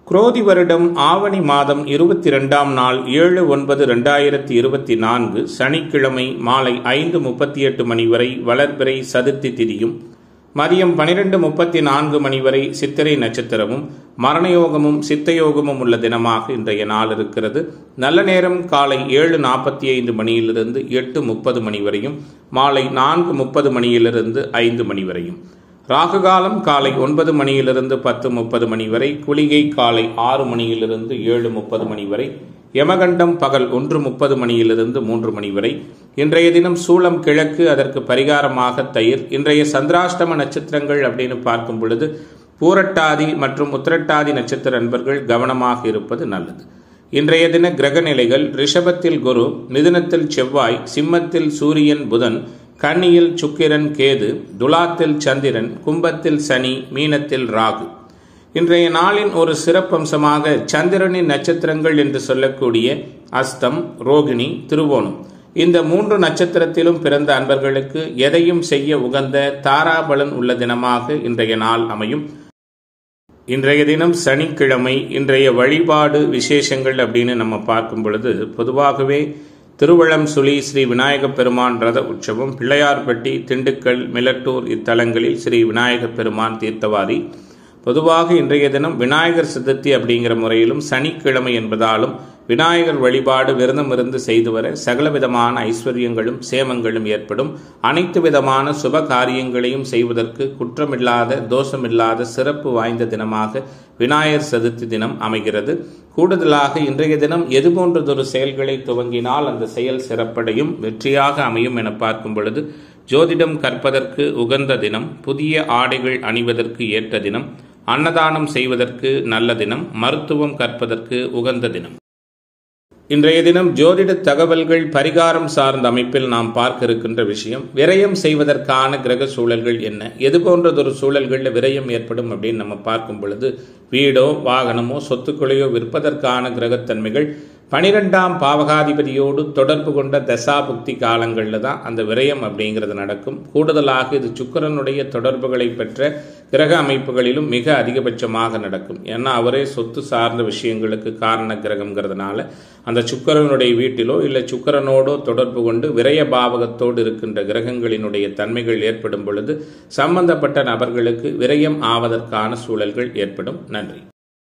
குரோதி வருடம் ஆவணி மாதம் இருபத்தி ரெண்டாம் நாள் ஏழு ஒன்பது ரெண்டாயிரத்தி இருபத்தி நான்கு சனிக்கிழமை மாலை ஐந்து முப்பத்தி எட்டு மணி வரை வளர்பிறை சதுர்த்தி திதியும் மதியம் பனிரெண்டு முப்பத்தி நான்கு மணி வரை சித்திரை நட்சத்திரமும் மரணயோகமும் சித்தயோகமும் உள்ள தினமாக இன்றைய நாள் இருக்கிறது நல்ல நேரம் காலை ஏழு நாற்பத்தி ஐந்து மணியிலிருந்து எட்டு முப்பது மணி வரையும் மாலை நான்கு முப்பது மணியிலிருந்து ஐந்து மணி வரையும் ராகுகாலம் காலை ஒன்பது மணியிலிருந்து பத்து முப்பது மணி வரை குளிகை காலை ஆறு மணியிலிருந்து ஏழு முப்பது மணி வரை யமகண்டம் பகல் ஒன்று முப்பது மணியிலிருந்து மூன்று மணி வரை இன்றைய தினம் சூளம் கிழக்கு அதற்கு பரிகாரமாக தயிர் இன்றைய சந்திராஷ்டம நட்சத்திரங்கள் அப்படின்னு பார்க்கும் பொழுது பூரட்டாதி மற்றும் உத்திரட்டாதி நட்சத்திர நண்பர்கள் கவனமாக இருப்பது நல்லது இன்றைய தின கிரக நிலைகள் ரிஷபத்தில் குரு மிதுனத்தில் செவ்வாய் சிம்மத்தில் சூரியன் புதன் கன்னியில் சுக்கிரன் கேது துலாத்தில் சந்திரன் கும்பத்தில் சனி மீனத்தில் ராகு இன்றைய நாளின் ஒரு சிறப்பம்சமாக சந்திரனின் நட்சத்திரங்கள் என்று சொல்லக்கூடிய அஸ்தம் ரோகிணி திருவோணம் இந்த மூன்று நட்சத்திரத்திலும் பிறந்த அன்பர்களுக்கு எதையும் செய்ய உகந்த தாராபலன் உள்ள தினமாக இன்றைய நாள் அமையும் இன்றைய தினம் சனிக்கிழமை இன்றைய வழிபாடு விசேஷங்கள் அப்படின்னு நம்ம பார்க்கும் பொழுது பொதுவாகவே திருவள்ளம் சுழி ஸ்ரீ விநாயக பெருமான் ரத உற்சவம் பிள்ளையார்பட்டி திண்டுக்கல் மிலட்டூர் இத்தலங்களில் ஸ்ரீ விநாயக பெருமான் தீர்த்தவாரி பொதுவாக இன்றைய தினம் விநாயகர் சதுர்த்தி அப்படிங்கிற முறையிலும் சனிக்கிழமை என்பதாலும் விநாயகர் வழிபாடு விரதம் இருந்து செய்து வர சகலவிதமான ஐஸ்வர்யங்களும் சேமங்களும் ஏற்படும் அனைத்து விதமான சுப காரியங்களையும் செய்வதற்கு குற்றமில்லாத தோஷமில்லாத சிறப்பு வாய்ந்த தினமாக விநாயகர் சதுர்த்தி தினம் அமைகிறது கூடுதலாக இன்றைய தினம் எது போன்றதொரு செயல்களை துவங்கினால் அந்த செயல் சிறப்படையும் வெற்றியாக அமையும் என பார்க்கும் பொழுது ஜோதிடம் கற்பதற்கு உகந்த தினம் புதிய ஆடைகள் அணிவதற்கு ஏற்ற தினம் அன்னதானம் செய்வதற்கு நல்ல தினம் மருத்துவம் கற்பதற்கு உகந்த தினம் இன்றைய தினம் ஜோதிட தகவல்கள் பரிகாரம் சார்ந்த அமைப்பில் நாம் பார்க்க இருக்கின்ற விஷயம் விரயம் செய்வதற்கான கிரக சூழல்கள் என்ன எது போன்றதொரு சூழல்களில் விரயம் ஏற்படும் அப்படின்னு நம்ம பார்க்கும் பொழுது வீடோ வாகனமோ சொத்துக்களையோ விற்பதற்கான கிரகத்தன்மைகள் பனிரெண்டாம் பாவகாதிபதியோடு தொடர்பு கொண்ட தசாபுக்தி காலங்களில் தான் அந்த விரயம் அப்படிங்கிறது நடக்கும் கூடுதலாக இது சுக்கரனுடைய தொடர்புகளை பெற்ற கிரக அமைப்புகளிலும் மிக அதிகபட்சமாக நடக்கும் ஏன்னா அவரே சொத்து சார்ந்த விஷயங்களுக்கு காரண கிரகங்கிறதுனால அந்த சுக்கரனுடைய வீட்டிலோ இல்லை சுக்கரனோடோ தொடர்பு கொண்டு விரய பாவகத்தோடு இருக்கின்ற கிரகங்களினுடைய தன்மைகள் ஏற்படும் பொழுது சம்பந்தப்பட்ட நபர்களுக்கு விரயம் ஆவதற்கான சூழல்கள் ஏற்படும் நன்றி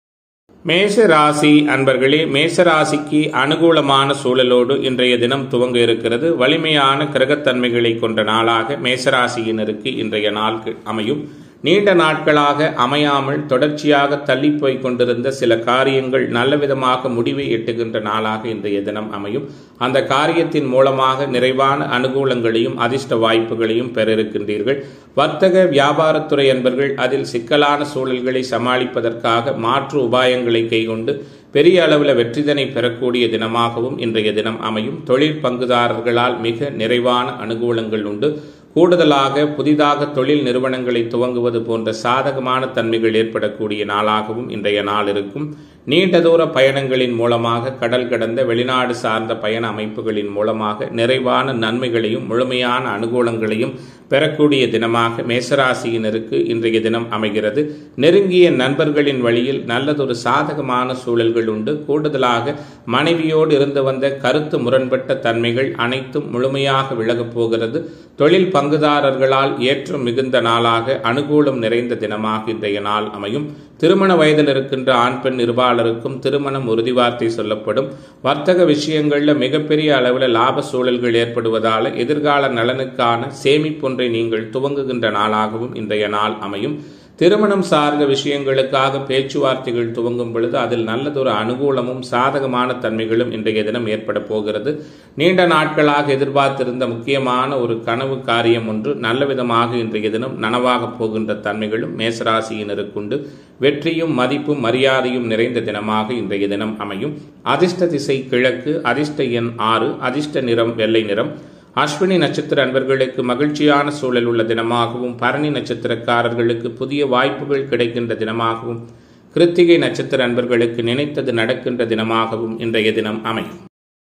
மேஷ ராசி அன்பர்களே மேஷ ராசிக்கு அனுகூலமான சூழலோடு இன்றைய தினம் துவங்க இருக்கிறது வலிமையான கிரகத்தன்மைகளை கொண்ட நாளாக மேசராசியினருக்கு இன்றைய நாள் அமையும் நீண்ட நாட்களாக அமையாமல் தொடர்ச்சியாக தள்ளி போய் கொண்டிருந்த சில காரியங்கள் நல்லவிதமாக முடிவை எட்டுகின்ற நாளாக இன்றைய தினம் அமையும் அந்த காரியத்தின் மூலமாக நிறைவான அனுகூலங்களையும் அதிர்ஷ்ட வாய்ப்புகளையும் பெற இருக்கின்றீர்கள் வர்த்தக வியாபாரத்துறை என்பர்கள் அதில் சிக்கலான சூழல்களை சமாளிப்பதற்காக மாற்று உபாயங்களை கைகொண்டு பெரிய அளவில் வெற்றிதனை பெறக்கூடிய தினமாகவும் இன்றைய தினம் அமையும் தொழில் பங்குதாரர்களால் மிக நிறைவான அனுகூலங்கள் உண்டு கூடுதலாக புதிதாக தொழில் நிறுவனங்களை துவங்குவது போன்ற சாதகமான தன்மைகள் ஏற்படக்கூடிய நாளாகவும் இன்றைய நாள் இருக்கும் நீண்ட தூர பயணங்களின் மூலமாக கடல் கடந்த வெளிநாடு சார்ந்த பயண அமைப்புகளின் மூலமாக நிறைவான நன்மைகளையும் முழுமையான அனுகூலங்களையும் பெறக்கூடிய தினமாக மேசராசியினருக்கு இன்றைய தினம் அமைகிறது நெருங்கிய நண்பர்களின் வழியில் நல்லதொரு சாதகமான சூழல்கள் உண்டு கூடுதலாக மனைவியோடு இருந்து வந்த கருத்து முரண்பட்ட தன்மைகள் அனைத்தும் முழுமையாக விலகப் போகிறது தொழில் பங்குதாரர்களால் ஏற்றம் மிகுந்த நாளாக அனுகூலம் நிறைந்த தினமாக இன்றைய நாள் அமையும் திருமண வயதில் இருக்கின்ற ஆண் பெண் இருபாலருக்கும் திருமணம் உறுதிவார்த்தை சொல்லப்படும் வர்த்தக விஷயங்களில் மிகப்பெரிய அளவில் லாப சூழல்கள் ஏற்படுவதால் எதிர்கால நலனுக்கான சேமிப்பொன்றை நீங்கள் துவங்குகின்ற நாளாகவும் இன்றைய நாள் அமையும் திருமணம் சார்ந்த விஷயங்களுக்காக பேச்சுவார்த்தைகள் துவங்கும் பொழுது அதில் நல்லதொரு அனுகூலமும் சாதகமான தன்மைகளும் இன்றைய தினம் ஏற்பட போகிறது நீண்ட நாட்களாக எதிர்பார்த்திருந்த முக்கியமான ஒரு கனவு காரியம் ஒன்று நல்ல விதமாக இன்றைய தினம் நனவாக போகின்ற தன்மைகளும் மேசராசியினருக்குண்டு வெற்றியும் மதிப்பும் மரியாதையும் நிறைந்த தினமாக இன்றைய தினம் அமையும் அதிர்ஷ்ட திசை கிழக்கு அதிர்ஷ்ட எண் ஆறு அதிர்ஷ்ட நிறம் வெள்ளை நிறம் அஸ்வினி நட்சத்திர அன்பர்களுக்கு மகிழ்ச்சியான சூழல் உள்ள தினமாகவும் பரணி நட்சத்திரக்காரர்களுக்கு புதிய வாய்ப்புகள் கிடைக்கின்ற தினமாகவும் கிருத்திகை நட்சத்திர அன்பர்களுக்கு நினைத்தது நடக்கின்ற தினமாகவும் இன்றைய தினம் அமையும்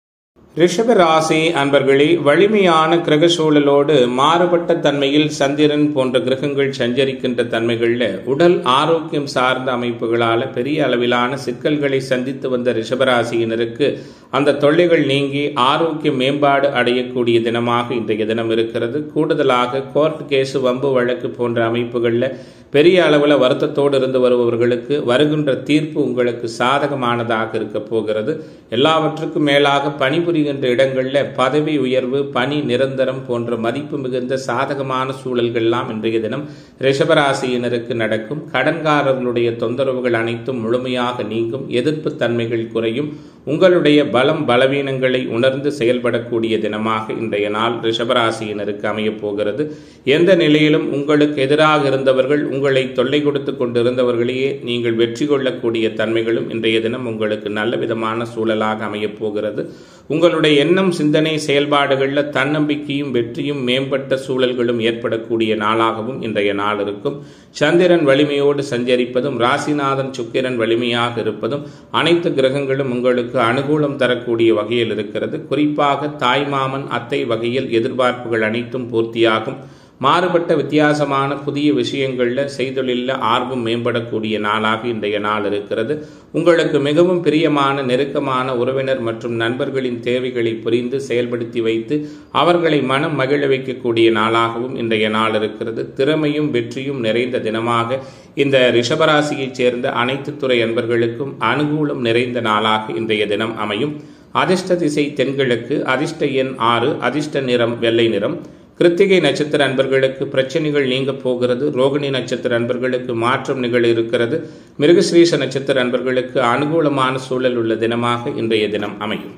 ரிஷப ராசி அன்பர்களே வலிமையான கிரக சூழலோடு மாறுபட்ட தன்மையில் சந்திரன் போன்ற கிரகங்கள் சஞ்சரிக்கின்ற தன்மைகளில் உடல் ஆரோக்கியம் சார்ந்த அமைப்புகளால் பெரிய அளவிலான சிக்கல்களை சந்தித்து வந்த ரிஷபராசியினருக்கு அந்த தொல்லைகள் நீங்கி ஆரோக்கிய மேம்பாடு அடையக்கூடிய தினமாக இன்றைய தினம் இருக்கிறது கூடுதலாக கோர்ட் கேஸு வம்பு வழக்கு போன்ற அமைப்புகளில் பெரிய அளவில் வருத்தத்தோடு இருந்து வருபவர்களுக்கு வருகின்ற தீர்ப்பு உங்களுக்கு சாதகமானதாக இருக்க போகிறது எல்லாவற்றுக்கும் மேலாக பணிபுரிகின்ற இடங்களில் பதவி உயர்வு பணி நிரந்தரம் போன்ற மதிப்பு மிகுந்த சாதகமான சூழல்கள்லாம் இன்றைய தினம் ரிஷபராசியினருக்கு நடக்கும் கடன்காரர்களுடைய தொந்தரவுகள் அனைத்தும் முழுமையாக நீங்கும் எதிர்ப்பு தன்மைகள் குறையும் உங்களுடைய பலம் பலவீனங்களை உணர்ந்து செயல்படக்கூடிய தினமாக இன்றைய நாள் ரிஷபராசியினருக்கு அமையப் போகிறது எந்த நிலையிலும் உங்களுக்கு எதிராக இருந்தவர்கள் உங்களை தொல்லை கொடுத்து கொண்டிருந்தவர்களையே நீங்கள் வெற்றி கொள்ளக்கூடிய தன்மைகளும் இன்றைய தினம் உங்களுக்கு நல்ல விதமான சூழலாக அமையப் போகிறது உங்களுடைய எண்ணம் சிந்தனை செயல்பாடுகளில் தன்னம்பிக்கையும் வெற்றியும் மேம்பட்ட சூழல்களும் ஏற்படக்கூடிய நாளாகவும் இன்றைய நாள் இருக்கும் சந்திரன் வலிமையோடு சஞ்சரிப்பதும் ராசிநாதன் சுக்கிரன் வலிமையாக இருப்பதும் அனைத்து கிரகங்களும் உங்களுக்கு அனுகூலம் தரக்கூடிய வகையில் இருக்கிறது குறிப்பாக தாய்மாமன் அத்தை வகையில் எதிர்பார்ப்புகள் அனைத்தும் பூர்த்தியாகும் மாறுபட்ட வித்தியாசமான புதிய விஷயங்களில் செய்தொழிலில் ஆர்வம் மேம்படக்கூடிய நாளாக இன்றைய நாள் இருக்கிறது உங்களுக்கு மிகவும் பிரியமான நெருக்கமான உறவினர் மற்றும் நண்பர்களின் தேவைகளை புரிந்து செயல்படுத்தி வைத்து அவர்களை மனம் மகிழ வைக்கக்கூடிய நாளாகவும் இன்றைய நாள் இருக்கிறது திறமையும் வெற்றியும் நிறைந்த தினமாக இந்த ரிஷபராசியைச் சேர்ந்த அனைத்து துறை அன்பர்களுக்கும் அனுகூலம் நிறைந்த நாளாக இன்றைய தினம் அமையும் அதிர்ஷ்ட திசை தென்கிழக்கு அதிர்ஷ்ட எண் ஆறு அதிர்ஷ்ட நிறம் வெள்ளை நிறம் கிருத்திகை நட்சத்திர அன்பர்களுக்கு பிரச்சனைகள் நீங்க போகிறது ரோகிணி நட்சத்திர அன்பர்களுக்கு மாற்றம் நிகழ இருக்கிறது மிருகஸ்ரீச நட்சத்திர அன்பர்களுக்கு அனுகூலமான சூழல் உள்ள தினமாக இன்றைய தினம் அமையும்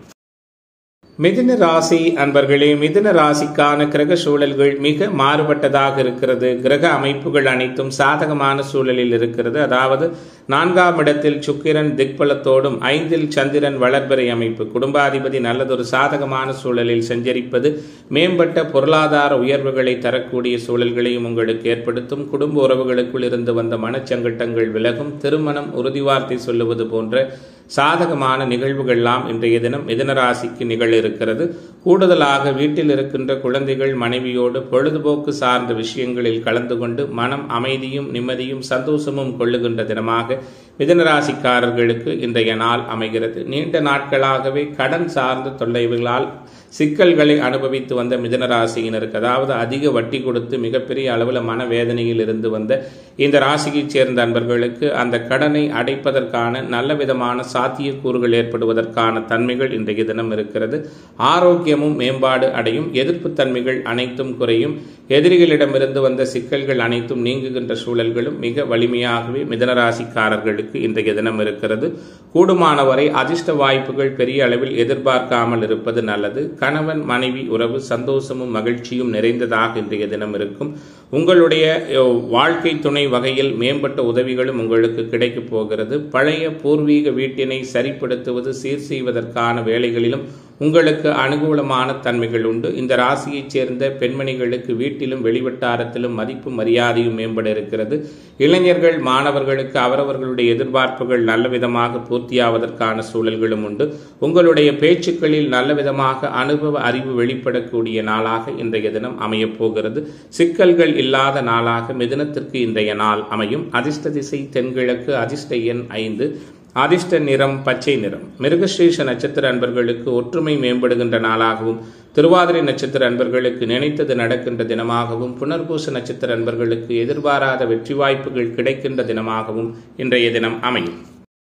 மிதுன ராசி அன்பர்களே மிதுன ராசிக்கான கிரக சூழல்கள் மிக மாறுபட்டதாக இருக்கிறது கிரக அமைப்புகள் அனைத்தும் சாதகமான சூழலில் இருக்கிறது அதாவது நான்காம் இடத்தில் சுக்கிரன் திக்பலத்தோடும் ஐந்தில் சந்திரன் வளர்பிறை அமைப்பு குடும்பாதிபதி நல்லதொரு சாதகமான சூழலில் சஞ்சரிப்பது மேம்பட்ட பொருளாதார உயர்வுகளை தரக்கூடிய சூழல்களையும் உங்களுக்கு ஏற்படுத்தும் குடும்ப உறவுகளுக்குள் இருந்து வந்த மனச்சங்கட்டங்கள் விலகும் திருமணம் உறுதிவார்த்தை சொல்லுவது போன்ற சாதகமான நிகழ்வுகள்லாம் இன்றைய தினம் மிதனராசிக்கு நிகழ இருக்கிறது கூடுதலாக வீட்டில் இருக்கின்ற குழந்தைகள் மனைவியோடு பொழுதுபோக்கு சார்ந்த விஷயங்களில் கலந்து கொண்டு மனம் அமைதியும் நிம்மதியும் சந்தோஷமும் கொள்ளுகின்ற தினமாக மிதனராசிக்காரர்களுக்கு இன்றைய நாள் அமைகிறது நீண்ட நாட்களாகவே கடன் சார்ந்த தொல்லைகளால் சிக்கல்களை அனுபவித்து வந்த மிதனராசியினருக்கு அதாவது அதிக வட்டி கொடுத்து மிகப்பெரிய அளவில் மனவேதனையில் இருந்து வந்த இந்த ராசியைச் சேர்ந்த அன்பர்களுக்கு அந்த கடனை அடைப்பதற்கான நல்ல விதமான சாத்தியக்கூறுகள் ஏற்படுவதற்கான தன்மைகள் இன்றைய தினம் இருக்கிறது ஆரோக்கியமும் மேம்பாடு அடையும் எதிர்ப்பு தன்மைகள் அனைத்தும் குறையும் எதிரிகளிடமிருந்து வந்த சிக்கல்கள் அனைத்தும் நீங்குகின்ற சூழல்களும் மிக வலிமையாகவே மிதனராசிக்காரர்களுக்கு இன்றைய தினம் இருக்கிறது கூடுமானவரை அதிர்ஷ்ட வாய்ப்புகள் பெரிய அளவில் எதிர்பார்க்காமல் இருப்பது நல்லது கணவன் மனைவி உறவு சந்தோஷமும் மகிழ்ச்சியும் நிறைந்ததாக இன்றைய தினம் இருக்கும் உங்களுடைய வாழ்க்கை துணை வகையில் மேம்பட்ட உதவிகளும் உங்களுக்கு கிடைக்கப் போகிறது பழைய பூர்வீக வீட்டினை சரிப்படுத்துவது சீர் செய்வதற்கான வேலைகளிலும் உங்களுக்கு அனுகூலமான தன்மைகள் உண்டு இந்த ராசியைச் சேர்ந்த பெண்மணிகளுக்கு வீட்டிலும் வெளிவட்டாரத்திலும் மதிப்பு மரியாதையும் மேம்பட இருக்கிறது இளைஞர்கள் மாணவர்களுக்கு அவரவர்களுடைய எதிர்பார்ப்புகள் நல்ல விதமாக பூர்த்தியாவதற்கான சூழல்களும் உண்டு உங்களுடைய பேச்சுக்களில் நல்ல விதமாக அனுபவ அறிவு வெளிப்படக்கூடிய நாளாக இன்றைய தினம் அமையப் போகிறது சிக்கல்கள் இல்லாத நாளாக மிதுனத்திற்கு இன்றைய நாள் அமையும் அதிர்ஷ்ட திசை தென்கிழக்கு அதிர்ஷ்ட எண் ஐந்து அதிர்ஷ்ட நிறம் பச்சை நிறம் மிருகஸ்ரீஷ நட்சத்திர அன்பர்களுக்கு ஒற்றுமை மேம்படுகின்ற நாளாகவும் திருவாதிரை நட்சத்திர அன்பர்களுக்கு நினைத்தது நடக்கின்ற தினமாகவும் புனர்பூச நட்சத்திர அன்பர்களுக்கு எதிர்பாராத வெற்றி வாய்ப்புகள் கிடைக்கின்ற தினமாகவும் இன்றைய தினம் அமையும்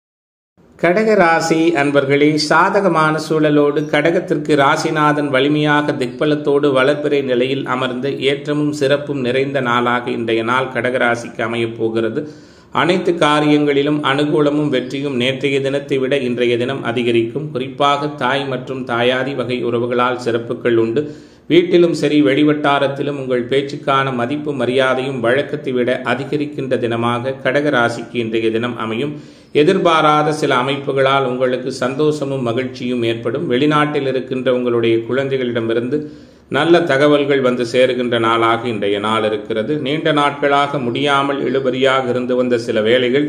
கடக ராசி அன்பர்களே சாதகமான சூழலோடு கடகத்திற்கு ராசிநாதன் வலிமையாக திக்பலத்தோடு வளர்பிறை நிலையில் அமர்ந்து ஏற்றமும் சிறப்பும் நிறைந்த நாளாக இன்றைய நாள் கடகராசிக்கு அமையப் போகிறது அனைத்து காரியங்களிலும் அனுகூலமும் வெற்றியும் நேற்றைய தினத்தை விட இன்றைய தினம் அதிகரிக்கும் குறிப்பாக தாய் மற்றும் தாயாதி வகை உறவுகளால் சிறப்புகள் உண்டு வீட்டிலும் சரி வெளிவட்டாரத்திலும் உங்கள் பேச்சுக்கான மதிப்பு மரியாதையும் வழக்கத்தை விட அதிகரிக்கின்ற தினமாக கடக ராசிக்கு இன்றைய தினம் அமையும் எதிர்பாராத சில அமைப்புகளால் உங்களுக்கு சந்தோஷமும் மகிழ்ச்சியும் ஏற்படும் வெளிநாட்டில் இருக்கின்ற உங்களுடைய குழந்தைகளிடமிருந்து நல்ல தகவல்கள் வந்து சேருகின்ற நாளாக இன்றைய நாள் இருக்கிறது நீண்ட நாட்களாக முடியாமல் இழுபறியாக இருந்து வந்த சில வேலைகள்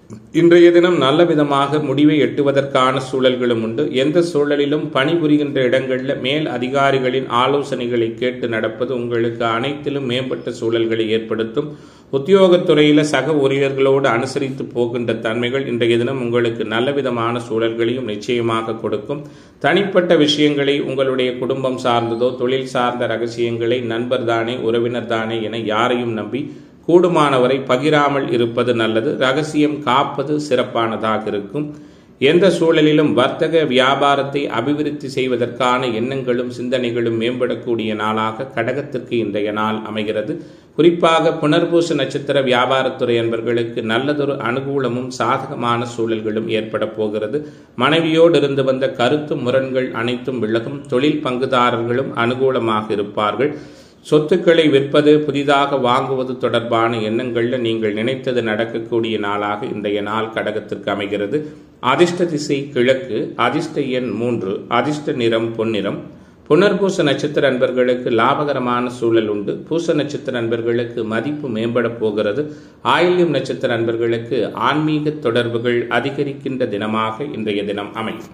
இன்றைய தினம் நல்ல விதமாக முடிவை எட்டுவதற்கான சூழல்களும் உண்டு எந்த சூழலிலும் பணிபுரிகின்ற இடங்களில் மேல் அதிகாரிகளின் ஆலோசனைகளை கேட்டு நடப்பது உங்களுக்கு அனைத்திலும் மேம்பட்ட சூழல்களை ஏற்படுத்தும் உத்தியோகத்துறையில சக ஊழியர்களோடு அனுசரித்து போகின்ற தன்மைகள் இன்றைய தினம் உங்களுக்கு நல்ல விதமான சூழல்களையும் நிச்சயமாக கொடுக்கும் தனிப்பட்ட விஷயங்களை உங்களுடைய குடும்பம் சார்ந்ததோ தொழில் சார்ந்த ரகசியங்களை நண்பர் தானே உறவினர் தானே என யாரையும் நம்பி கூடுமானவரை பகிராமல் இருப்பது நல்லது ரகசியம் காப்பது சிறப்பானதாக இருக்கும் எந்த சூழலிலும் வர்த்தக வியாபாரத்தை அபிவிருத்தி செய்வதற்கான எண்ணங்களும் சிந்தனைகளும் மேம்படக்கூடிய நாளாக கடகத்திற்கு இன்றைய நாள் அமைகிறது குறிப்பாக புனர்பூச நட்சத்திர வியாபாரத்துறை என்பவர்களுக்கு நல்லதொரு அனுகூலமும் சாதகமான சூழல்களும் ஏற்பட போகிறது மனைவியோடு இருந்து வந்த கருத்து முரண்கள் அனைத்தும் விலகும் தொழில் பங்குதாரர்களும் அனுகூலமாக இருப்பார்கள் சொத்துக்களை விற்பது புதிதாக வாங்குவது தொடர்பான எண்ணங்களில் நீங்கள் நினைத்தது நடக்கக்கூடிய நாளாக இன்றைய நாள் கடகத்திற்கு அமைகிறது அதிர்ஷ்ட திசை கிழக்கு அதிர்ஷ்ட எண் மூன்று அதிர்ஷ்ட நிறம் பொன்னிறம் புனர்பூச நட்சத்திர அன்பர்களுக்கு லாபகரமான சூழல் உண்டு பூச நட்சத்திர அன்பர்களுக்கு மதிப்பு மேம்பட போகிறது ஆயில்யம் நட்சத்திர அன்பர்களுக்கு ஆன்மீக தொடர்புகள் அதிகரிக்கின்ற தினமாக இன்றைய தினம் அமையும்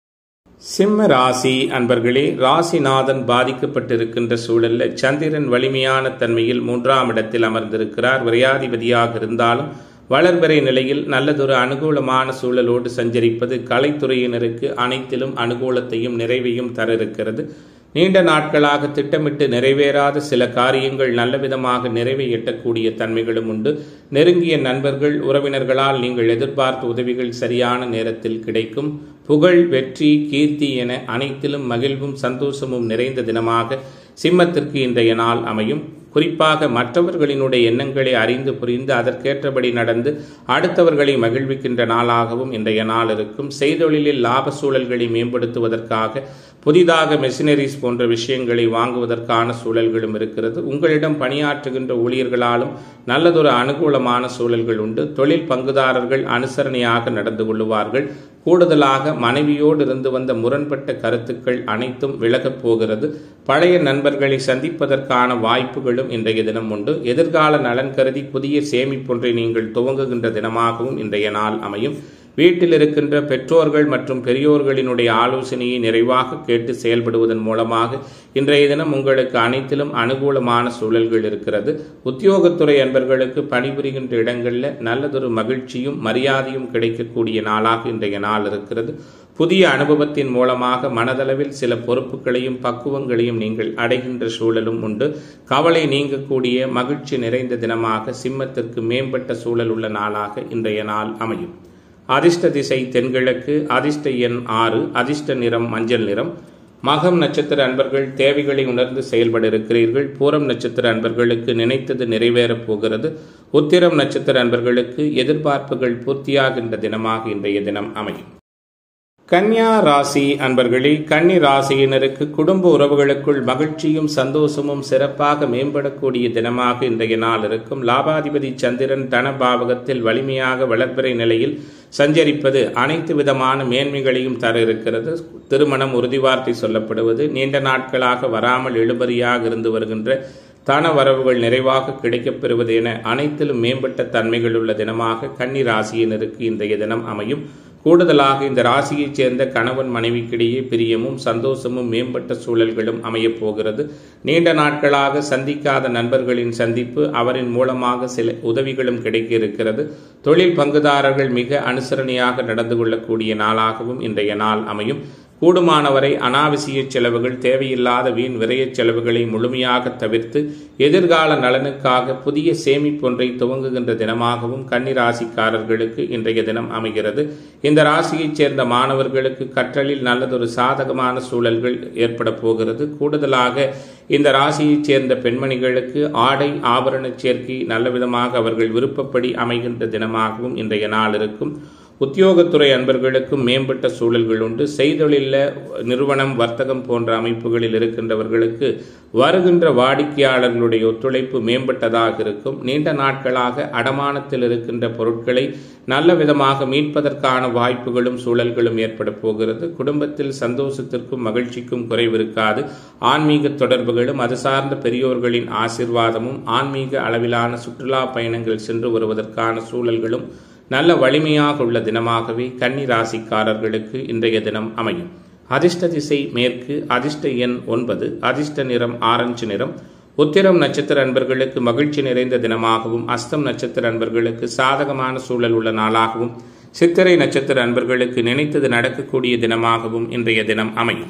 சிம்ம ராசி அன்பர்களே ராசிநாதன் பாதிக்கப்பட்டிருக்கின்ற சூழல்ல சந்திரன் வலிமையான தன்மையில் மூன்றாம் இடத்தில் அமர்ந்திருக்கிறார் விரையாதிபதியாக இருந்தாலும் வளர்பிறை நிலையில் நல்லதொரு அனுகூலமான சூழலோடு சஞ்சரிப்பது கலைத்துறையினருக்கு அனைத்திலும் அனுகூலத்தையும் நிறைவையும் தர இருக்கிறது நீண்ட நாட்களாக திட்டமிட்டு நிறைவேறாத சில காரியங்கள் நல்ல விதமாக நிறைவை எட்டக்கூடிய தன்மைகளும் உண்டு நெருங்கிய நண்பர்கள் உறவினர்களால் நீங்கள் எதிர்பார்த்த உதவிகள் சரியான நேரத்தில் கிடைக்கும் புகழ் வெற்றி கீர்த்தி என அனைத்திலும் மகிழ்வும் சந்தோஷமும் நிறைந்த தினமாக சிம்மத்திற்கு இன்றைய நாள் அமையும் குறிப்பாக மற்றவர்களினுடைய எண்ணங்களை அறிந்து புரிந்து அதற்கேற்றபடி நடந்து அடுத்தவர்களை மகிழ்விக்கின்ற நாளாகவும் இன்றைய நாள் இருக்கும் செய்தொழிலில் லாப சூழல்களை மேம்படுத்துவதற்காக புதிதாக மெஷினரிஸ் போன்ற விஷயங்களை வாங்குவதற்கான சூழல்களும் இருக்கிறது உங்களிடம் பணியாற்றுகின்ற ஊழியர்களாலும் நல்லதொரு அனுகூலமான சூழல்கள் உண்டு தொழில் பங்குதாரர்கள் அனுசரணையாக நடந்து கொள்ளுவார்கள் கூடுதலாக மனைவியோடு இருந்து வந்த முரண்பட்ட கருத்துக்கள் அனைத்தும் விலகப் போகிறது பழைய நண்பர்களை சந்திப்பதற்கான வாய்ப்புகளும் இன்றைய தினம் உண்டு எதிர்கால நலன் கருதி புதிய சேமிப்பொன்றை நீங்கள் துவங்குகின்ற தினமாகவும் இன்றைய நாள் அமையும் வீட்டில் இருக்கின்ற பெற்றோர்கள் மற்றும் பெரியோர்களினுடைய ஆலோசனையை நிறைவாக கேட்டு செயல்படுவதன் மூலமாக இன்றைய தினம் உங்களுக்கு அனைத்திலும் அனுகூலமான சூழல்கள் இருக்கிறது உத்தியோகத்துறை அன்பர்களுக்கு பணிபுரிகின்ற இடங்களில் நல்லதொரு மகிழ்ச்சியும் மரியாதையும் கிடைக்கக்கூடிய நாளாக இன்றைய நாள் இருக்கிறது புதிய அனுபவத்தின் மூலமாக மனதளவில் சில பொறுப்புகளையும் பக்குவங்களையும் நீங்கள் அடைகின்ற சூழலும் உண்டு கவலை நீங்கக்கூடிய மகிழ்ச்சி நிறைந்த தினமாக சிம்மத்திற்கு மேம்பட்ட சூழல் உள்ள நாளாக இன்றைய நாள் அமையும் அதிர்ஷ்ட திசை தென்கிழக்கு அதிர்ஷ்ட எண் ஆறு அதிர்ஷ்ட நிறம் மஞ்சள் நிறம் மகம் நட்சத்திர அன்பர்கள் தேவைகளை உணர்ந்து செயல்பட இருக்கிறீர்கள் பூரம் நட்சத்திர அன்பர்களுக்கு நினைத்தது நிறைவேறப் போகிறது உத்திரம் நட்சத்திர அன்பர்களுக்கு எதிர்பார்ப்புகள் பூர்த்தியாகின்ற தினமாக இன்றைய தினம் அமையும் கன்னியா ராசி அன்பர்களே கன்னி ராசியினருக்கு குடும்ப உறவுகளுக்குள் மகிழ்ச்சியும் சந்தோஷமும் சிறப்பாக மேம்படக்கூடிய தினமாக இன்றைய நாள் இருக்கும் லாபாதிபதி சந்திரன் தனபாவகத்தில் வலிமையாக வளர்பிறை நிலையில் சஞ்சரிப்பது அனைத்து விதமான மேன்மைகளையும் தர இருக்கிறது திருமணம் உறுதிவார்த்தை சொல்லப்படுவது நீண்ட நாட்களாக வராமல் இழுபறியாக இருந்து வருகின்ற தன வரவுகள் நிறைவாக கிடைக்கப்பெறுவது என அனைத்திலும் மேம்பட்ட தன்மைகள் உள்ள தினமாக கன்னி ராசியினருக்கு இன்றைய தினம் அமையும் கூடுதலாக இந்த ராசியைச் சேர்ந்த கணவன் மனைவிக்கிடையே பிரியமும் சந்தோஷமும் மேம்பட்ட சூழல்களும் அமையப் போகிறது நீண்ட நாட்களாக சந்திக்காத நண்பர்களின் சந்திப்பு அவரின் மூலமாக சில உதவிகளும் கிடைக்க இருக்கிறது தொழில் பங்குதாரர்கள் மிக அனுசரணையாக நடந்து கொள்ளக்கூடிய நாளாகவும் இன்றைய நாள் அமையும் கூடுமானவரை அனாவசிய செலவுகள் தேவையில்லாத வீண் விரயச் செலவுகளை முழுமையாக தவிர்த்து எதிர்கால நலனுக்காக புதிய சேமிப்பொன்றை துவங்குகின்ற தினமாகவும் கன்னிராசிக்காரர்களுக்கு இன்றைய தினம் அமைகிறது இந்த ராசியைச் சேர்ந்த மாணவர்களுக்கு கற்றலில் நல்லதொரு சாதகமான சூழல்கள் ஏற்பட போகிறது கூடுதலாக இந்த ராசியைச் சேர்ந்த பெண்மணிகளுக்கு ஆடை ஆபரண சேர்க்கை நல்ல விதமாக அவர்கள் விருப்பப்படி அமைகின்ற தினமாகவும் இன்றைய நாள் இருக்கும் உத்தியோகத்துறை அன்பர்களுக்கும் மேம்பட்ட சூழல்கள் உண்டு செய்தொழில நிறுவனம் வர்த்தகம் போன்ற அமைப்புகளில் இருக்கின்றவர்களுக்கு வருகின்ற வாடிக்கையாளர்களுடைய ஒத்துழைப்பு மேம்பட்டதாக இருக்கும் நீண்ட நாட்களாக அடமானத்தில் இருக்கின்ற பொருட்களை நல்ல விதமாக மீட்பதற்கான வாய்ப்புகளும் சூழல்களும் ஏற்பட போகிறது குடும்பத்தில் சந்தோஷத்திற்கும் மகிழ்ச்சிக்கும் குறைவிருக்காது ஆன்மீக தொடர்புகளும் அது சார்ந்த பெரியோர்களின் ஆசிர்வாதமும் ஆன்மீக அளவிலான சுற்றுலா பயணங்கள் சென்று வருவதற்கான சூழல்களும் நல்ல வலிமையாக உள்ள தினமாகவே கன்னி ராசிக்காரர்களுக்கு இன்றைய தினம் அமையும் அதிர்ஷ்ட திசை மேற்கு அதிர்ஷ்ட எண் ஒன்பது அதிர்ஷ்ட நிறம் ஆரஞ்சு நிறம் உத்திரம் நட்சத்திர அன்பர்களுக்கு மகிழ்ச்சி நிறைந்த தினமாகவும் அஸ்தம் நட்சத்திர அன்பர்களுக்கு சாதகமான சூழல் உள்ள நாளாகவும் சித்திரை நட்சத்திர அன்பர்களுக்கு நினைத்தது நடக்கக்கூடிய தினமாகவும் இன்றைய தினம் அமையும்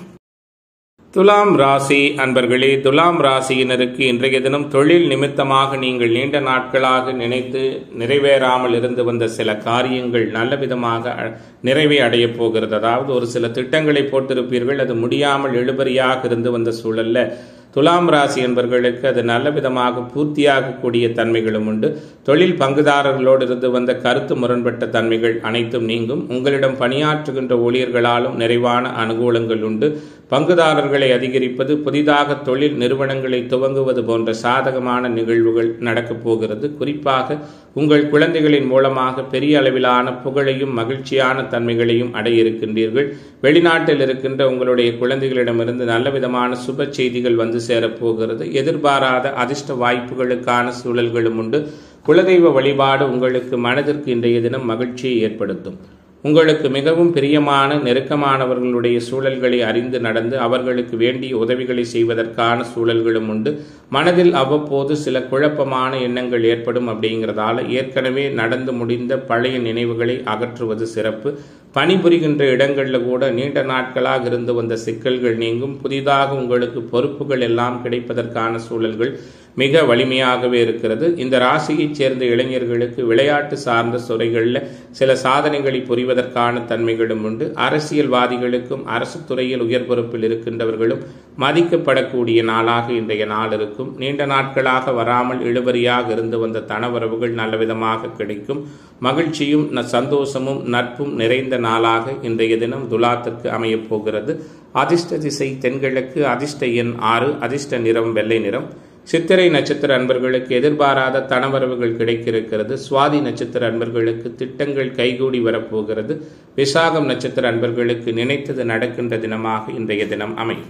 துலாம் ராசி அன்பர்களே துலாம் ராசியினருக்கு இன்றைய தினம் தொழில் நிமித்தமாக நீங்கள் நீண்ட நாட்களாக நினைத்து நிறைவேறாமல் இருந்து வந்த சில காரியங்கள் நல்ல விதமாக நிறைவே அடையப் போகிறது அதாவது ஒரு சில திட்டங்களை போட்டிருப்பீர்கள் அது முடியாமல் எழுபறியாக இருந்து வந்த சூழல்ல துலாம் ராசி என்பவர்களுக்கு அது நல்ல விதமாக பூர்த்தியாகக்கூடிய தன்மைகளும் உண்டு தொழில் பங்குதாரர்களோடு இருந்து வந்த கருத்து முரண்பட்ட தன்மைகள் அனைத்தும் நீங்கும் உங்களிடம் பணியாற்றுகின்ற ஊழியர்களாலும் நிறைவான அனுகூலங்கள் உண்டு பங்குதாரர்களை அதிகரிப்பது புதிதாக தொழில் நிறுவனங்களை துவங்குவது போன்ற சாதகமான நிகழ்வுகள் நடக்கப் போகிறது குறிப்பாக உங்கள் குழந்தைகளின் மூலமாக பெரிய அளவிலான புகழையும் மகிழ்ச்சியான தன்மைகளையும் அடைய இருக்கின்றீர்கள் வெளிநாட்டில் இருக்கின்ற உங்களுடைய குழந்தைகளிடமிருந்து நல்ல விதமான சுப செய்திகள் வந்து சேரப்போகிறது எதிர்பாராத அதிர்ஷ்ட வாய்ப்புகளுக்கான சூழல்களும் உண்டு குலதெய்வ வழிபாடு உங்களுக்கு மனதிற்கு இன்றைய தினம் மகிழ்ச்சியை ஏற்படுத்தும் உங்களுக்கு மிகவும் பிரியமான நெருக்கமானவர்களுடைய சூழல்களை அறிந்து நடந்து அவர்களுக்கு வேண்டிய உதவிகளை செய்வதற்கான சூழல்களும் உண்டு மனதில் அவ்வப்போது சில குழப்பமான எண்ணங்கள் ஏற்படும் அப்படிங்கிறதால ஏற்கனவே நடந்து முடிந்த பழைய நினைவுகளை அகற்றுவது சிறப்பு பணிபுரிகின்ற இடங்களில் கூட நீண்ட நாட்களாக இருந்து வந்த சிக்கல்கள் நீங்கும் புதிதாக உங்களுக்கு பொறுப்புகள் எல்லாம் கிடைப்பதற்கான சூழல்கள் மிக வலிமையாகவே இருக்கிறது இந்த ராசியைச் சேர்ந்த இளைஞர்களுக்கு விளையாட்டு சார்ந்த துறைகளில் சில சாதனைகளை புரிவதற்கான தன்மைகளும் உண்டு அரசியல்வாதிகளுக்கும் அரசு துறையில் உயர் பொறுப்பில் இருக்கின்றவர்களும் மதிக்கப்படக்கூடிய நாளாக இன்றைய நாள் இருக்கும் நீண்ட நாட்களாக வராமல் இழுபறியாக இருந்து வந்த தனவரவுகள் நல்லவிதமாக கிடைக்கும் மகிழ்ச்சியும் சந்தோஷமும் நட்பும் நிறைந்த நாளாக இன்றைய தினம் துலாத்திற்கு அமையப் போகிறது அதிர்ஷ்ட திசை தென்கிழக்கு அதிர்ஷ்ட எண் ஆறு அதிர்ஷ்ட நிறம் வெள்ளை நிறம் சித்திரை நட்சத்திர அன்பர்களுக்கு எதிர்பாராத தனவரவுகள் கிடைக்கிருக்கிறது சுவாதி நட்சத்திர அன்பர்களுக்கு திட்டங்கள் கைகூடி வரப்போகிறது விசாகம் நட்சத்திர அன்பர்களுக்கு நினைத்தது நடக்கின்ற தினமாக இன்றைய தினம் அமையும்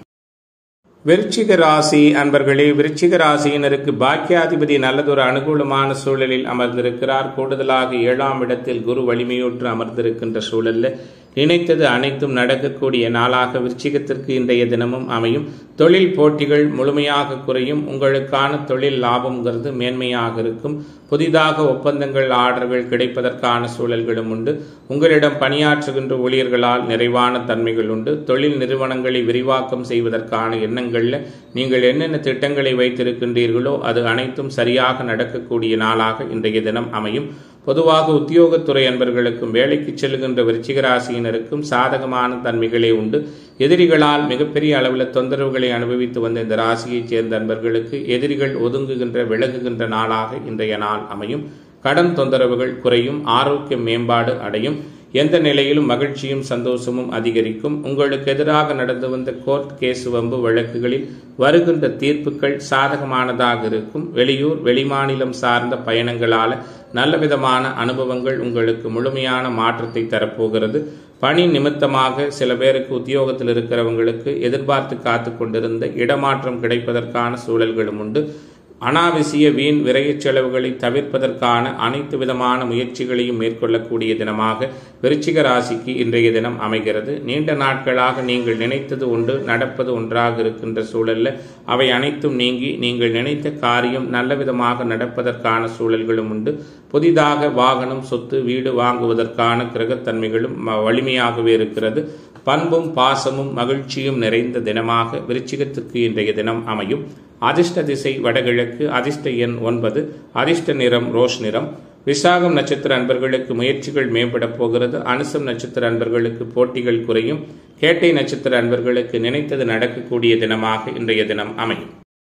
விருச்சிக ராசி அன்பர்களே விருச்சிக ராசியினருக்கு பாக்கியாதிபதி நல்லதொரு அனுகூலமான சூழலில் அமர்ந்திருக்கிறார் கூடுதலாக ஏழாம் இடத்தில் குரு வலிமையோற்று அமர்ந்திருக்கின்ற சூழல்ல நினைத்தது அனைத்தும் நடக்கக்கூடிய நாளாக விருச்சிகத்திற்கு இன்றைய தினமும் அமையும் தொழில் போட்டிகள் முழுமையாக குறையும் உங்களுக்கான தொழில் லாபம்ங்கிறது மேன்மையாக இருக்கும் புதிதாக ஒப்பந்தங்கள் ஆர்டர்கள் கிடைப்பதற்கான சூழல்களும் உண்டு உங்களிடம் பணியாற்றுகின்ற ஊழியர்களால் நிறைவான தன்மைகள் உண்டு தொழில் நிறுவனங்களை விரிவாக்கம் செய்வதற்கான எண்ணங்களில் நீங்கள் என்னென்ன திட்டங்களை வைத்திருக்கின்றீர்களோ அது அனைத்தும் சரியாக நடக்கக்கூடிய நாளாக இன்றைய தினம் அமையும் பொதுவாக உத்தியோகத்துறை அன்பர்களுக்கும் வேலைக்கு செல்கின்ற விருச்சிக ராசியினருக்கும் சாதகமான தன்மைகளே உண்டு எதிரிகளால் மிகப்பெரிய அளவில் தொந்தரவுகளை அனுபவித்து வந்த இந்த ராசியைச் சேர்ந்த அன்பர்களுக்கு எதிரிகள் ஒதுங்குகின்ற விலகுகின்ற நாளாக இன்றைய நாள் அமையும் கடன் தொந்தரவுகள் குறையும் ஆரோக்கிய மேம்பாடு அடையும் எந்த நிலையிலும் மகிழ்ச்சியும் சந்தோஷமும் அதிகரிக்கும் உங்களுக்கு எதிராக நடந்து வந்த கோர்ட் கேஸ் வம்பு வழக்குகளில் வருகின்ற தீர்ப்புகள் சாதகமானதாக இருக்கும் வெளியூர் வெளிமாநிலம் சார்ந்த பயணங்களால் நல்ல விதமான அனுபவங்கள் உங்களுக்கு முழுமையான மாற்றத்தை தரப்போகிறது பணி நிமித்தமாக சில பேருக்கு உத்தியோகத்தில் இருக்கிறவங்களுக்கு எதிர்பார்த்து காத்து கொண்டிருந்த இடமாற்றம் கிடைப்பதற்கான சூழல்களும் உண்டு அனாவசிய வீண் விரையச் செலவுகளை தவிர்ப்பதற்கான அனைத்து விதமான முயற்சிகளையும் மேற்கொள்ளக்கூடிய தினமாக விருச்சிக ராசிக்கு இன்றைய தினம் அமைகிறது நீண்ட நாட்களாக நீங்கள் நினைத்தது ஒன்று நடப்பது ஒன்றாக இருக்கின்ற சூழல்ல அவை அனைத்தும் நீங்கி நீங்கள் நினைத்த காரியம் நல்ல விதமாக நடப்பதற்கான சூழல்களும் உண்டு புதிதாக வாகனம் சொத்து வீடு வாங்குவதற்கான கிரகத்தன்மைகளும் வலிமையாகவே இருக்கிறது பண்பும் பாசமும் மகிழ்ச்சியும் நிறைந்த தினமாக விருச்சிகத்துக்கு இன்றைய தினம் அமையும் அதிர்ஷ்ட திசை வடகிழக்கு அதிர்ஷ்ட எண் ஒன்பது அதிர்ஷ்ட நிறம் ரோஸ் நிறம் விசாகம் நட்சத்திர அன்பர்களுக்கு முயற்சிகள் மேம்பட போகிறது அனுசம் நட்சத்திர அன்பர்களுக்கு போட்டிகள் குறையும் கேட்டை நட்சத்திர அன்பர்களுக்கு நினைத்தது நடக்கக்கூடிய தினமாக இன்றைய தினம் அமையும்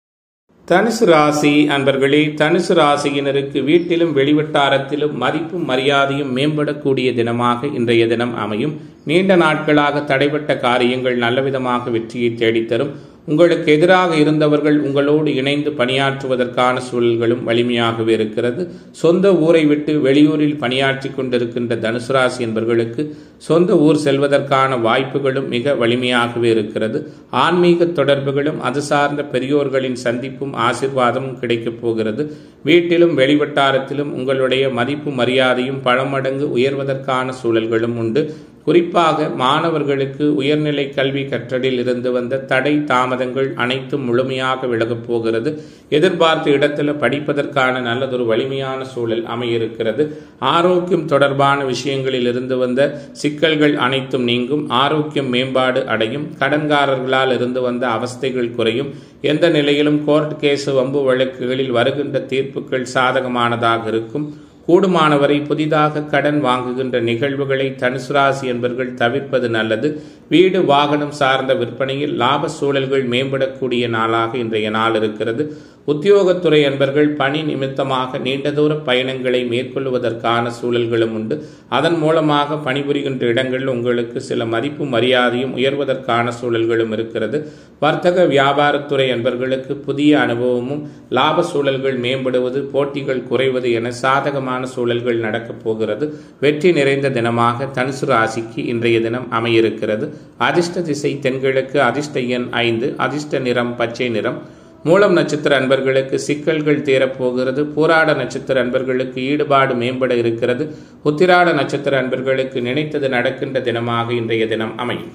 தனுசு ராசி அன்பர்களே தனுசு ராசியினருக்கு வீட்டிலும் வெளிவட்டாரத்திலும் மதிப்பும் மரியாதையும் மேம்படக்கூடிய தினமாக இன்றைய தினம் அமையும் நீண்ட நாட்களாக தடைபட்ட காரியங்கள் நல்லவிதமாக வெற்றியை தேடித்தரும் உங்களுக்கு எதிராக இருந்தவர்கள் உங்களோடு இணைந்து பணியாற்றுவதற்கான சூழல்களும் வலிமையாகவே இருக்கிறது சொந்த ஊரை விட்டு வெளியூரில் பணியாற்றி கொண்டிருக்கின்ற தனுசு ராசி என்பவர்களுக்கு சொந்த ஊர் செல்வதற்கான வாய்ப்புகளும் மிக வலிமையாகவே இருக்கிறது ஆன்மீக தொடர்புகளும் அது சார்ந்த பெரியோர்களின் சந்திப்பும் ஆசிர்வாதமும் கிடைக்கப் போகிறது வீட்டிலும் வெளிவட்டாரத்திலும் உங்களுடைய மதிப்பு மரியாதையும் பல மடங்கு உயர்வதற்கான சூழல்களும் உண்டு குறிப்பாக மாணவர்களுக்கு உயர்நிலை கல்வி கற்றலில் இருந்து வந்த தடை தாமதங்கள் அனைத்தும் முழுமையாக விலகப் போகிறது எதிர்பார்த்த இடத்துல படிப்பதற்கான நல்லதொரு வலிமையான சூழல் அமையிருக்கிறது ஆரோக்கியம் தொடர்பான விஷயங்களில் இருந்து வந்த சிக்கல்கள் அனைத்தும் நீங்கும் ஆரோக்கியம் மேம்பாடு அடையும் கடன்காரர்களால் இருந்து வந்த அவஸ்தைகள் குறையும் எந்த நிலையிலும் கோர்ட் கேஸ் வம்பு வழக்குகளில் வருகின்ற தீர்ப்புகள் சாதகமானதாக இருக்கும் கூடுமானவரை புதிதாக கடன் வாங்குகின்ற நிகழ்வுகளை தனுசு ராசி என்பர்கள் தவிர்ப்பது நல்லது வீடு வாகனம் சார்ந்த விற்பனையில் லாப சூழல்கள் மேம்படக்கூடிய நாளாக இன்றைய நாள் இருக்கிறது உத்தியோகத்துறை என்பர்கள் பணி நிமித்தமாக நீண்ட தூர பயணங்களை மேற்கொள்வதற்கான சூழல்களும் உண்டு அதன் மூலமாக பணிபுரிகின்ற இடங்களில் உங்களுக்கு சில மதிப்பு மரியாதையும் உயர்வதற்கான சூழல்களும் இருக்கிறது வர்த்தக வியாபாரத்துறை என்பர்களுக்கு புதிய அனுபவமும் லாப சூழல்கள் மேம்படுவது போட்டிகள் குறைவது என சாதகமான சூழல்கள் நடக்கப் போகிறது வெற்றி நிறைந்த தினமாக தனுசு ராசிக்கு இன்றைய தினம் அமையிருக்கிறது அதிர்ஷ்ட திசை தென்கிழக்கு அதிர்ஷ்ட எண் ஐந்து அதிர்ஷ்ட நிறம் பச்சை நிறம் மூலம் நட்சத்திர அன்பர்களுக்கு சிக்கல்கள் தீரப்போகிறது போராட நட்சத்திர அன்பர்களுக்கு ஈடுபாடு மேம்பட இருக்கிறது உத்திராட நட்சத்திர அன்பர்களுக்கு நினைத்தது நடக்கின்ற தினமாக இன்றைய தினம் அமையும்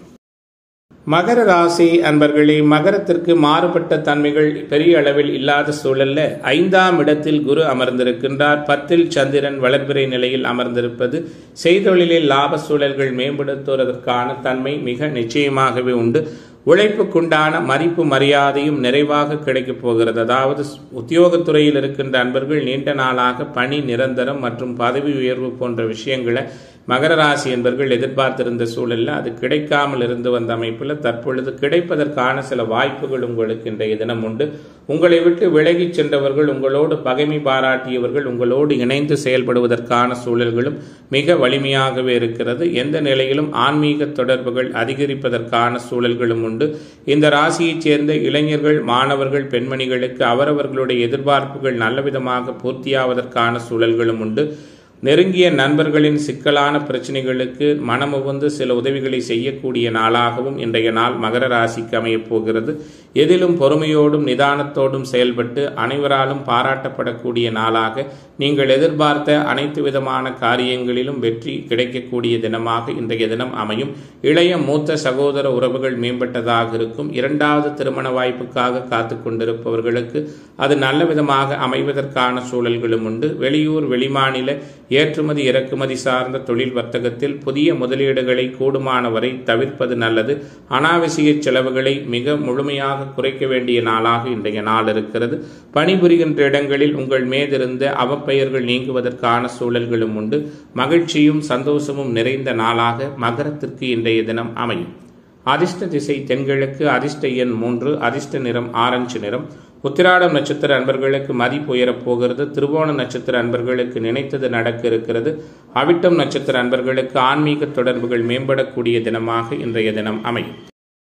மகர ராசி அன்பர்களே மகரத்திற்கு மாறுபட்ட தன்மைகள் பெரிய அளவில் இல்லாத சூழல்ல ஐந்தாம் இடத்தில் குரு அமர்ந்திருக்கின்றார் பத்தில் சந்திரன் வளர்பிறை நிலையில் அமர்ந்திருப்பது செய்தொழிலில் லாப சூழல்கள் மேம்படுத்துவதற்கான தன்மை மிக நிச்சயமாகவே உண்டு உழைப்புக்குண்டான மதிப்பு மரியாதையும் நிறைவாக கிடைக்கப் போகிறது அதாவது உத்தியோகத்துறையில் இருக்கின்ற அன்பர்கள் நீண்ட நாளாக பணி நிரந்தரம் மற்றும் பதவி உயர்வு போன்ற விஷயங்களை மகர ராசி என்பர்கள் எதிர்பார்த்திருந்த சூழலில் அது கிடைக்காமல் இருந்து வந்த அமைப்பில் தற்பொழுது கிடைப்பதற்கான சில வாய்ப்புகள் உங்களுக்கு இன்றைய தினம் உண்டு உங்களை விட்டு விலகிச் சென்றவர்கள் உங்களோடு பகைமை பாராட்டியவர்கள் உங்களோடு இணைந்து செயல்படுவதற்கான சூழல்களும் மிக வலிமையாகவே இருக்கிறது எந்த நிலையிலும் ஆன்மீக தொடர்புகள் அதிகரிப்பதற்கான சூழல்களும் உண்டு இந்த ராசியைச் சேர்ந்த இளைஞர்கள் மாணவர்கள் பெண்மணிகளுக்கு அவரவர்களுடைய எதிர்பார்ப்புகள் நல்லவிதமாக பூர்த்தியாவதற்கான சூழல்களும் உண்டு நெருங்கிய நண்பர்களின் சிக்கலான பிரச்சனைகளுக்கு மனமுவந்து சில உதவிகளை செய்யக்கூடிய நாளாகவும் இன்றைய நாள் மகர ராசிக்கு அமையப் போகிறது எதிலும் பொறுமையோடும் நிதானத்தோடும் செயல்பட்டு அனைவராலும் பாராட்டப்படக்கூடிய நாளாக நீங்கள் எதிர்பார்த்த அனைத்து விதமான காரியங்களிலும் வெற்றி கிடைக்கக்கூடிய தினமாக இன்றைய தினம் அமையும் இளைய மூத்த சகோதர உறவுகள் மேம்பட்டதாக இருக்கும் இரண்டாவது திருமண வாய்ப்புக்காக காத்து கொண்டிருப்பவர்களுக்கு அது நல்ல விதமாக அமைவதற்கான சூழல்களும் உண்டு வெளியூர் வெளிமாநில ஏற்றுமதி இறக்குமதி சார்ந்த தொழில் வர்த்தகத்தில் புதிய முதலீடுகளை கூடுமான வரை தவிர்ப்பது நல்லது அனாவசிய செலவுகளை மிக முழுமையாக குறைக்க வேண்டிய நாளாக இன்றைய நாள் இருக்கிறது பணிபுரிகின்ற இடங்களில் உங்கள் மீதிருந்த அவப்பெயர்கள் நீங்குவதற்கான சூழல்களும் உண்டு மகிழ்ச்சியும் சந்தோஷமும் நிறைந்த நாளாக மகரத்திற்கு இன்றைய தினம் அமையும் அதிர்ஷ்ட திசை தென்கிழக்கு அதிர்ஷ்ட எண் மூன்று அதிர்ஷ்ட நிறம் ஆரஞ்சு நிறம் உத்திராடம் நட்சத்திர அன்பர்களுக்கு மதிப்பு உயரப் போகிறது திருவோண நட்சத்திர அன்பர்களுக்கு நினைத்தது நடக்க இருக்கிறது அவிட்டம் நட்சத்திர அன்பர்களுக்கு ஆன்மீக தொடர்புகள் மேம்படக்கூடிய தினமாக இன்றைய தினம் அமையும்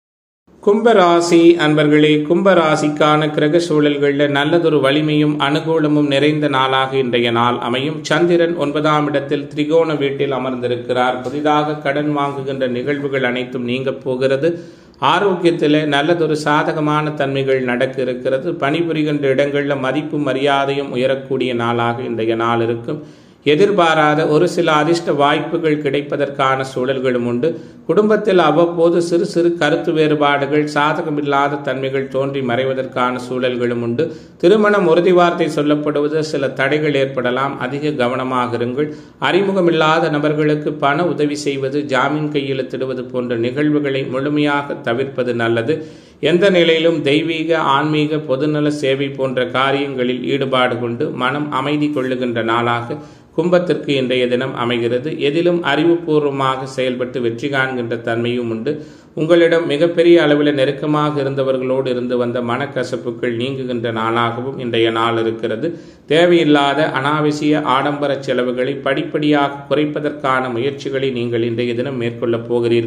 கும்பராசி அன்பர்களே கும்பராசிக்கான கிரக சூழல்களில் நல்லதொரு வலிமையும் அனுகூலமும் நிறைந்த நாளாக இன்றைய நாள் அமையும் சந்திரன் ஒன்பதாம் இடத்தில் திரிகோண வீட்டில் அமர்ந்திருக்கிறார் புதிதாக கடன் வாங்குகின்ற நிகழ்வுகள் அனைத்தும் நீங்க போகிறது ஆரோக்கியத்தில் நல்லதொரு சாதகமான தன்மைகள் நடக்க இருக்கிறது பணிபுரிகின்ற இடங்களில் மதிப்பு மரியாதையும் உயரக்கூடிய நாளாக இன்றைய நாள் இருக்கும் எதிர்பாராத ஒரு சில அதிர்ஷ்ட வாய்ப்புகள் கிடைப்பதற்கான சூழல்களும் உண்டு குடும்பத்தில் அவ்வப்போது சிறு சிறு கருத்து வேறுபாடுகள் சாதகமில்லாத தன்மைகள் தோன்றி மறைவதற்கான சூழல்களும் உண்டு திருமணம் உறுதி வார்த்தை சொல்லப்படுவது சில தடைகள் ஏற்படலாம் அதிக கவனமாக இருங்கள் அறிமுகமில்லாத நபர்களுக்கு பண உதவி செய்வது ஜாமீன் கையெழுத்திடுவது போன்ற நிகழ்வுகளை முழுமையாக தவிர்ப்பது நல்லது எந்த நிலையிலும் தெய்வீக ஆன்மீக பொதுநல சேவை போன்ற காரியங்களில் ஈடுபாடு கொண்டு மனம் அமைதி கொள்ளுகின்ற நாளாக கும்பத்திற்கு இன்றைய தினம் அமைகிறது எதிலும் அறிவுபூர்வமாக செயல்பட்டு வெற்றி காண்கின்ற தன்மையும் உண்டு உங்களிடம் மிகப்பெரிய அளவில் நெருக்கமாக இருந்தவர்களோடு இருந்து வந்த மனக்கசப்புகள் நீங்குகின்ற நாளாகவும் இன்றைய நாள் இருக்கிறது தேவையில்லாத அனாவசிய ஆடம்பர செலவுகளை படிப்படியாக குறைப்பதற்கான முயற்சிகளை நீங்கள் இன்றைய தினம் மேற்கொள்ளப் போகிறீர்கள்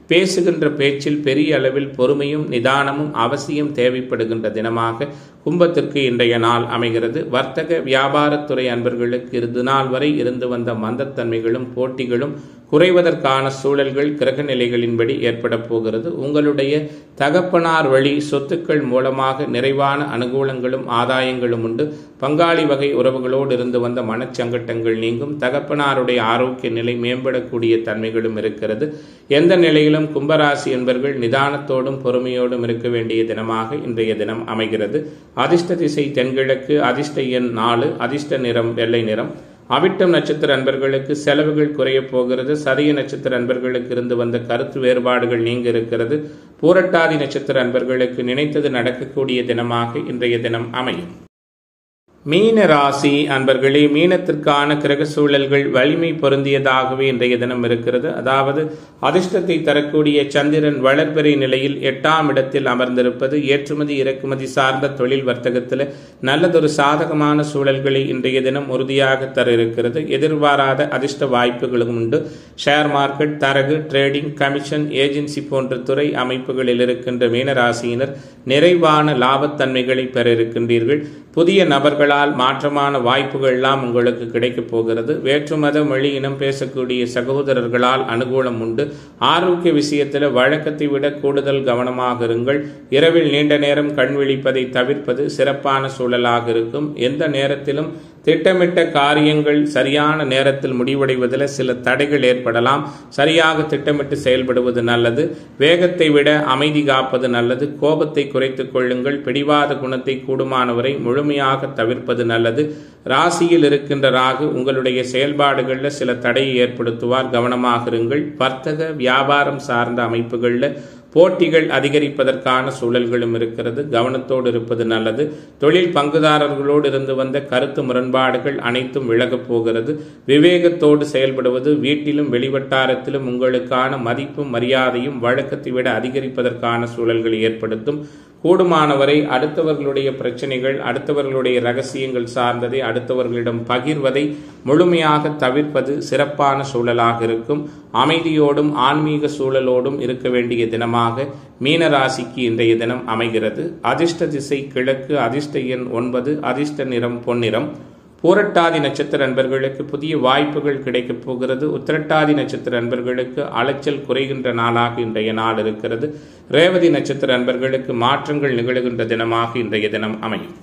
பேசுகின்ற பேச்சில் பெரிய அளவில் பொறுமையும் நிதானமும் அவசியம் தேவைப்படுகின்ற தினமாக கும்பத்திற்கு இன்றைய நாள் அமைகிறது வர்த்தக வியாபாரத்துறை அன்பர்களுக்கு இது நாள் வரை இருந்து வந்த மந்தத்தன்மைகளும் போட்டிகளும் குறைவதற்கான சூழல்கள் கிரக நிலைகளின்படி ஏற்பட போகிறது உங்களுடைய தகப்பனார் வழி சொத்துக்கள் மூலமாக நிறைவான அனுகூலங்களும் ஆதாயங்களும் உண்டு பங்காளி வகை உறவுகளோடு இருந்து வந்த மனச்சங்கட்டங்கள் நீங்கும் தகப்பனாருடைய ஆரோக்கிய நிலை மேம்படக்கூடிய தன்மைகளும் இருக்கிறது எந்த நிலையிலும் கும்பராசி என்பர்கள் நிதானத்தோடும் பொறுமையோடும் இருக்க வேண்டிய தினமாக இன்றைய தினம் அமைகிறது அதிர்ஷ்ட திசை தென்கிழக்கு அதிர்ஷ்ட எண் நாலு அதிர்ஷ்ட நிறம் வெள்ளை நிறம் அவிட்டம் நட்சத்திர அன்பர்களுக்கு செலவுகள் குறைய போகிறது சதய நட்சத்திர அன்பர்களுக்கு இருந்து வந்த கருத்து வேறுபாடுகள் நீங்க இருக்கிறது பூரட்டாதி நட்சத்திர அன்பர்களுக்கு நினைத்தது நடக்கக்கூடிய தினமாக இன்றைய தினம் அமையும் மீன ராசி அன்பர்களே மீனத்திற்கான கிரக சூழல்கள் வலிமை பொருந்தியதாகவே இன்றைய தினம் இருக்கிறது அதாவது அதிர்ஷ்டத்தை தரக்கூடிய சந்திரன் வளர்பிறை நிலையில் எட்டாம் இடத்தில் அமர்ந்திருப்பது ஏற்றுமதி இறக்குமதி சார்ந்த தொழில் வர்த்தகத்தில் நல்லதொரு சாதகமான சூழல்களை இன்றைய தினம் உறுதியாக தர இருக்கிறது எதிர்பாராத அதிர்ஷ்ட வாய்ப்புகளும் உண்டு ஷேர் மார்க்கெட் தரகு ட்ரேடிங் கமிஷன் ஏஜென்சி போன்ற துறை அமைப்புகளில் இருக்கின்ற மீனராசியினர் நிறைவான லாபத்தன்மைகளை பெற இருக்கின்றீர்கள் புதிய நபர்களால் மாற்றமான வாய்ப்புகள் எல்லாம் உங்களுக்கு கிடைக்கப் போகிறது வேற்றுமத மொழி இனம் பேசக்கூடிய சகோதரர்களால் அனுகூலம் உண்டு ஆரோக்கிய விஷயத்தில் வழக்கத்தை விட கூடுதல் கவனமாக இருங்கள் இரவில் நீண்ட நேரம் கண் விழிப்பதை தவிர்ப்பது சிறப்பான சூழலாக இருக்கும் எந்த நேரத்திலும் திட்டமிட்ட காரியங்கள் சரியான நேரத்தில் முடிவடைவதில் சில தடைகள் ஏற்படலாம் சரியாக திட்டமிட்டு செயல்படுவது நல்லது வேகத்தை விட அமைதி காப்பது நல்லது கோபத்தை குறைத்துக் கொள்ளுங்கள் பிடிவாத குணத்தை கூடுமானவரை முழுமையாக தவிர்ப்பது நல்லது ராசியில் இருக்கின்ற ராகு உங்களுடைய செயல்பாடுகளில் சில தடையை ஏற்படுத்துவார் கவனமாக இருங்கள் வர்த்தக வியாபாரம் சார்ந்த அமைப்புகளில் போட்டிகள் அதிகரிப்பதற்கான சூழல்களும் இருக்கிறது கவனத்தோடு இருப்பது நல்லது தொழில் பங்குதாரர்களோடு இருந்து வந்த கருத்து முரண்பாடுகள் அனைத்தும் விலகப் போகிறது விவேகத்தோடு செயல்படுவது வீட்டிலும் வெளிவட்டாரத்திலும் உங்களுக்கான மதிப்பும் மரியாதையும் வழக்கத்தை விட அதிகரிப்பதற்கான சூழல்களை ஏற்படுத்தும் கூடுமானவரை அடுத்தவர்களுடைய பிரச்சனைகள் அடுத்தவர்களுடைய ரகசியங்கள் சார்ந்ததை அடுத்தவர்களிடம் பகிர்வதை முழுமையாக தவிர்ப்பது சிறப்பான சூழலாக இருக்கும் அமைதியோடும் ஆன்மீக சூழலோடும் இருக்க வேண்டிய தினமாக மீனராசிக்கு இன்றைய தினம் அமைகிறது அதிர்ஷ்ட திசை கிழக்கு அதிர்ஷ்ட எண் ஒன்பது அதிர்ஷ்ட நிறம் பொன்னிறம் பூரட்டாதி நட்சத்திர அன்பர்களுக்கு புதிய வாய்ப்புகள் கிடைக்கப் போகிறது உத்திரட்டாதி நட்சத்திர அன்பர்களுக்கு அலைச்சல் குறைகின்ற நாளாக இன்றைய நாள் இருக்கிறது ரேவதி நட்சத்திர அன்பர்களுக்கு மாற்றங்கள் நிகழுகின்ற தினமாக இன்றைய தினம் அமையும்